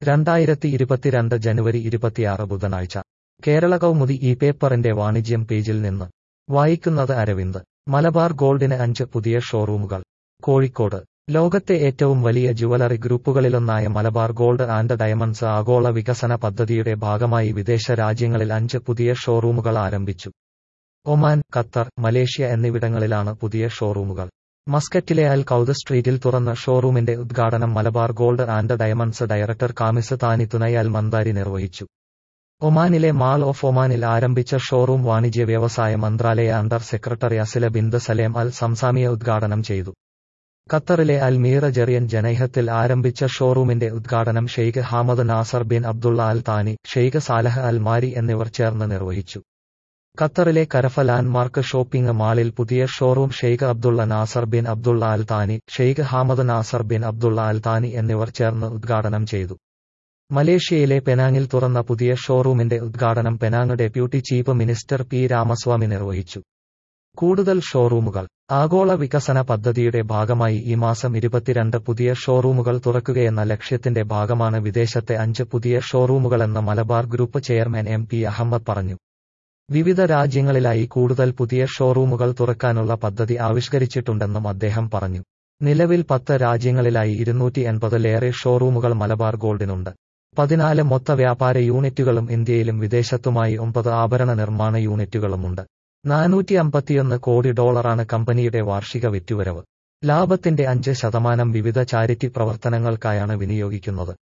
രണ്ടായിരത്തി ഇരുപത്തിരണ്ട് ജനുവരി ഇരുപത്തിയാറ് ബുധനാഴ്ച കേരള കൗമുദി ഈ പേപ്പറിന്റെ വാണിജ്യം പേജിൽ നിന്ന് വായിക്കുന്നത് അരവിന്ദ് മലബാർ ഗോൾഡിന് അഞ്ച് പുതിയ ഷോറൂമുകൾ കോഴിക്കോട് ലോകത്തെ ഏറ്റവും വലിയ ജുവലറി ഗ്രൂപ്പുകളിലൊന്നായ മലബാർ ഗോൾഡ് ആൻഡ് ഡയമണ്ട്സ് ആഗോള വികസന പദ്ധതിയുടെ ഭാഗമായി വിദേശ രാജ്യങ്ങളിൽ അഞ്ച് പുതിയ ഷോറൂമുകൾ ആരംഭിച്ചു ഒമാൻ ഖത്തർ മലേഷ്യ എന്നിവിടങ്ങളിലാണ് പുതിയ ഷോറൂമുകൾ മസ്കറ്റിലെ അൽ കൌദ് സ്ട്രീറ്റിൽ തുറന്ന ഷോറൂമിന്റെ ഉദ്ഘാടനം Malabar gold and diamonds director Khamis Thani Thunai Al Mandari നിർവഹിച്ചു ഒമാനിലെ മാൾ ഓഫ് ഒമാനിൽ ആരംഭിച്ച ഷോറൂം വാണിജ്യ വ്യവസായ മന്ത്രാലയ under secretary Asila bint Salem Al Samsami ഉദ്ഘാടനം ചെയ്തു ഖത്തറിലെ അൽ മീറ ജെറിയൻ ജനൈഹത്തിൽ ആരംഭിച്ച ഷോറൂമിന്റെ ഉദ്ഘാടനം Sheikh Hamad Nasser bin Abdullah Al Thani Sheikh Saleh Al Marri എന്നിവർ ചേർന്ന് നിർവഹിച്ചു ഖത്തറിലെ കരഫ ലാൻഡ്മാർക്ക് ഷോപ്പിംഗ് മാളിൽ പുതിയ showroom Sheikh Abdullah Nasser bin Abdullah Al Thani Sheikh Hamad Nasser bin Abdullah Al Thani എന്നിവർ ചേർന്ന് ഉദ്ഘാടനം ചെയ്തു മലേഷ്യയിലെ പെനാങ്ങിൽ തുറന്ന പുതിയ ഷോറൂമിന്റെ ഉദ്ഘാടനം Penang deputy chief minister P Ramaswamy നിർവഹിച്ചു കൂടുതൽ ഷോറൂമുകൾ ആഗോള വികസന പദ്ധതിയുടെ ഭാഗമായി ഈ മാസം ഇരുപത്തിരണ്ട് പുതിയ ഷോറൂമുകൾ തുറക്കുകയെന്ന ലക്ഷ്യത്തിന്റെ ഭാഗമാണ് വിദേശത്തെ അഞ്ച് പുതിയ ഷോറൂമുകളെന്ന് Malabar group chairman M P Ahmed പറഞ്ഞു വിവിധ രാജ്യങ്ങളിലായി കൂടുതൽ പുതിയ ഷോറൂമുകൾ തുറക്കാനുള്ള പദ്ധതി ആവിഷ്കരിച്ചിട്ടുണ്ടെന്നും അദ്ദേഹം പറഞ്ഞു നിലവിൽ പത്ത് രാജ്യങ്ങളിലായി ഇരുന്നൂറ്റി എൺപതിലേറെ ഷോറൂമുകൾ മലബാർ ഗോൾഡിനുണ്ട് പതിനാല് മൊത്ത വ്യാപാര യൂണിറ്റുകളും ഇന്ത്യയിലും വിദേശത്തുമായി ഒമ്പത് ആഭരണ നിർമ്മാണ യൂണിറ്റുകളുമുണ്ട് നാനൂറ്റി അമ്പത്തിയൊന്ന് കോടി ഡോളറാണ് കമ്പനിയുടെ വാർഷിക വിറ്റുവരവ് ലാഭത്തിന്റെ അഞ്ച് ശതമാനം വിവിധ ചാരിറ്റി പ്രവർത്തനങ്ങൾക്കായാണ് വിനിയോഗിക്കുന്നത്